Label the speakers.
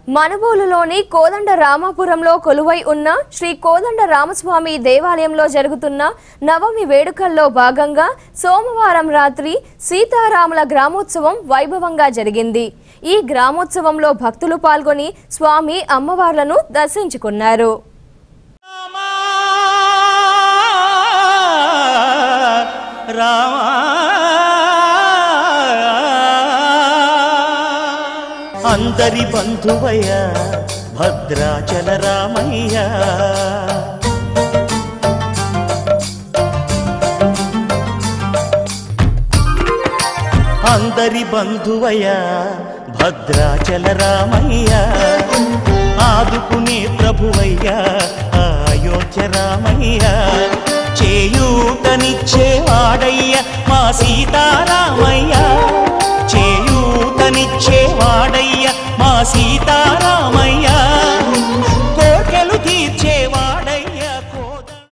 Speaker 1: మనుబోలులోని కోదండ రామాపురంలో కొలువై ఉన్న శ్రీ కోదండ రామస్వామి దేవాలయంలో జరుగుతున్న నవమి వేడుకల్లో భాగంగా సోమవారం రాత్రి సీతారాముల గ్రామోత్సవం వైభవంగా జరిగింది ఈ గ్రామోత్సవంలో భక్తులు పాల్గొని స్వామి అమ్మవార్లను దర్శించుకున్నారు
Speaker 2: రామా రామా అందరి బంధువయ్య భద్రాచల రామయ్య అందరి బంధువయ్య భద్రాచల రామయ్య ఆదుకునే ప్రభువయ్యా అయోధ్య రామయ్య చేయూతనిచ్చేవాడయ్య మా సీతారామయ్య చేయూతనిచ్చేవాడయ్య మా సీతారామయ్య